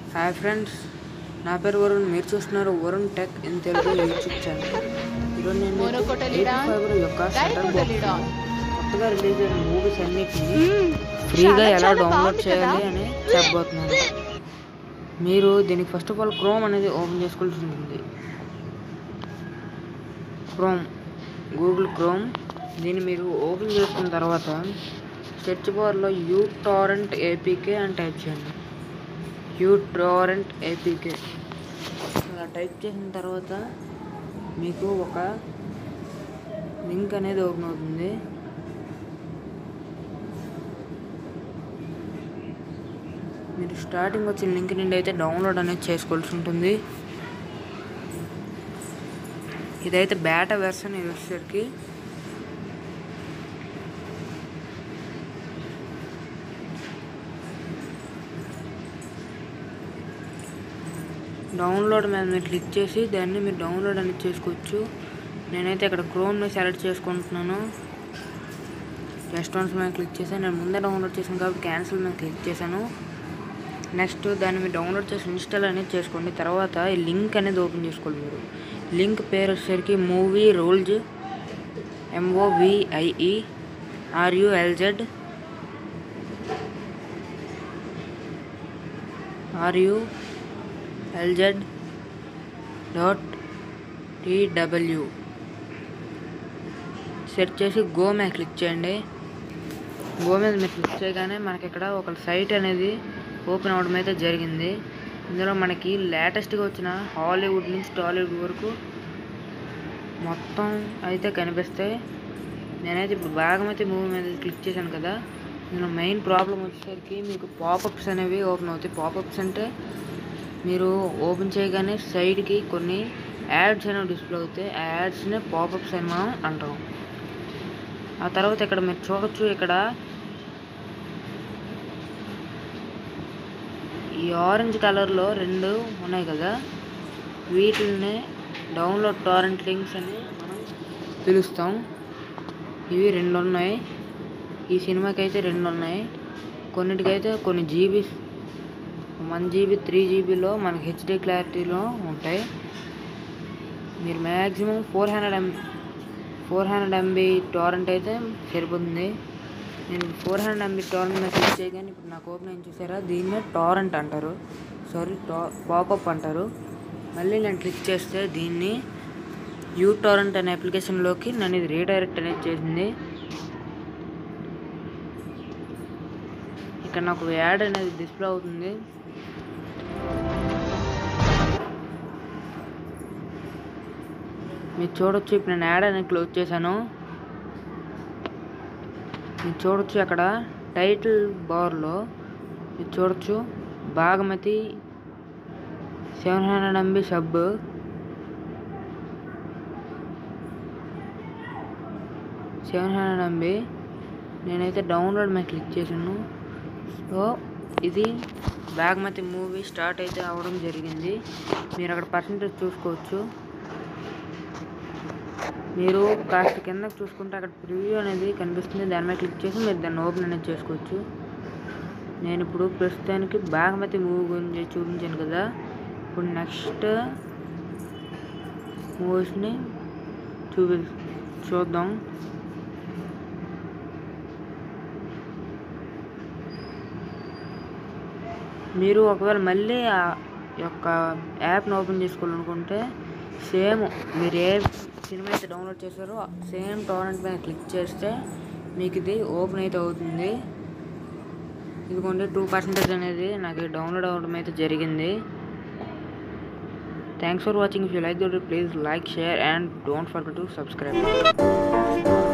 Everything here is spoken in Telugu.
హాయ్ ఫ్రెండ్స్ నా పేరు వరుణ్ మీరు చూస్తున్నారు Varun tech in Telugu YouTube channel ఈరోజు నేను మరో మీకు కొట్టలీడా? ఎయిట్ ఫైబర్ యొక్క గాయ షటర్ కొట్టలీడా? కొత్తగా రిలీజ్ అయిన మూవీస్ అన్నిటిని ఫ్రీగా ఎలా చాలా డౌన్లోడ్ బాగుంది చేయాలి కదా? అని చెప్పబోతున్నాను మీరు దీనికి ఫస్ట్ ఆఫ్ ఆల్ క్రోమ్ అనేది ఓపెన్ చేసుకోవాల్సి ఉంటుంది క్రోమ్ గూగుల్ క్రోమ్ దీన్ని మీరు ఓపెన్ చేసుకున్న తర్వాత సెర్చ్ బార్లో యూ టారెంట్ ఏపీకే అని టైప్ చేయండి యూ టారెంట్ ఏపీకే అలా టైప్ చేసిన తర్వాత మీకు ఒక లింక్ అనేది ఓపెన్ అవుతుంది మీరు స్టార్టింగ్ వచ్చిన లింక్ నుండి అయితే డౌన్లోడ్ అనేది చేసుకోవాల్సి ఉంటుంది ఇదైతే బేటా వెర్షన్ ఇది వచ్చేసరికి డౌన్లోడ్ మీద మీరు క్లిక్ చేసి దాన్ని మీరు డౌన్లోడ్ అనేది చేసుకోవచ్చు నేనైతే ఇక్కడ క్రోమ్ని సెలెక్ట్ చేసుకుంటున్నాను జస్ట్ వన్స్ మీద క్లిక్ చేశాను నేను ముందే డౌన్లోడ్ చేశాను కాబట్టి క్యాన్సిల్ మీద క్లిక్ చేశాను నెక్స్ట్ దాన్ని మీరు డౌన్లోడ్ చేసి ఇన్స్టాల్ అనేది చేసుకోండి తర్వాత ఈ లింక్ అనేది ఓపెన్ చేసుకోండి మీరు లింక్ పేరు వచ్చేసరికి Movierulz M O V I E R U L Z R U L Z dot T W search చేసి గో మీద క్లిక్ చేయండి గో మీద మీరు క్లిక్ చేయగానే మనకి ఇక్కడ ఒక సైట్ అనేది ఓపెన్ అవ్వడం అయితే జరిగింది ఇందులో మనకి లేటెస్ట్గా వచ్చిన హాలీవుడ్ నుంచి టాలీవుడ్ వరకు మొత్తం అయితే కనిపిస్తాయి నేనైతే ఇప్పుడు భాగమతి మూవీ మీద క్లిక్ చేశాను కదా ఇందులో మెయిన్ ప్రాబ్లం వచ్చేసరికి మీకు పాపప్స్ అనేవి ఓపెన్ అవుతాయి పాపప్స్ అంటే మీరు ఓపెన్ చేయగానే సైడ్కి కొన్ని యాడ్స్ అనేవి డిస్ప్లే అవుతాయి ఆ యాడ్స్నే పాపప్స్ అని మనం అంటాం ఆ తర్వాత ఇక్కడ మీరు చూడొచ్చు ఇక్కడ ఈ ఆరెంజ్ కలర్లో రెండు ఉన్నాయి కదా వీటిని డౌన్లోడ్ టారెంట్ లింక్స్ అని మనం పిలుస్తాం ఇవి రెండు ఉన్నాయి ఈ సినిమాకి అయితే రెండు ఉన్నాయి కొన్నిటికైతే కొన్ని జీబీ వన్ జీబీ త్రీ జీబీలో మనకి హెచ్డి క్లారిటీలో ఉంటాయి మీరు maximum four hundred M four hundred MB torrent అయితే సరిపోతుంది నేను ఫోర్ హండ్రెడ్ ఎంబీ టోరెంట్ మీద క్లిక్ చేయగానే ఇప్పుడు నాకు ఓపెన్ అయింది చూసారా దీన్నే టోరెంట్ అంటారు సారీ టా పాపప్ అంటారు మళ్ళీ నేను క్లిక్ చేస్తే దీన్ని యూ టోరెంట్ అనే అప్లికేషన్లోకి నన్ను ఇది రీడైరెక్ట్ అనేది చేసింది ఇక్కడ నాకు యాడ్ అనేది డిస్ప్లే అవుతుంది మీరు చూడొచ్చు ఇప్పుడు నేను యాడ్ అనేది క్లోజ్ చేశాను మీరు చూడొచ్చు అక్కడ టైటిల్ బార్లో మీరు చూడొచ్చు Bhaagamathie seven hundred MB sub seven hundred MB నేనైతే డౌన్లోడ్ మీద క్లిక్ చేశాను సో ఇది బాగమతి మూవీ స్టార్ట్ అయితే అవ్వడం జరిగింది మీరు అక్కడ పర్సంటేజ్ చూసుకోవచ్చు మీరు కాస్త కిందకి చూసుకుంటే అక్కడ ప్రివ్యూ అనేది కనిపిస్తుంది దాని మీద క్లిక్ చేసి మీరు దాన్ని ఓపెన్ అనేది చేసుకోవచ్చు నేను ఇప్పుడు ప్రస్తుతానికి బాగమతి మూవీ గురించి చూపించాను కదా ఇప్పుడు నెక్స్ట్ మూవీస్ని చూపి చూద్దాం మీరు ఒకవేళ మళ్ళీ ఆ యొక్క యాప్ని ఓపెన్ చేసుకోవాలనుకుంటే సేమ్ మీరు ఏ సినిమా అయితే డౌన్లోడ్ చేశారో సేమ్ టోరెంట్ పైన క్లిక్ చేస్తే మీకు ఇది ఓపెన్ అయితే అవుతుంది ఇదిగోండి టూ పర్సెంటేజ్ అనేది నాకు డౌన్లోడ్ అవ్వడం అయితే జరిగింది thanks for watching if you like the please like share and don't forget to subscribe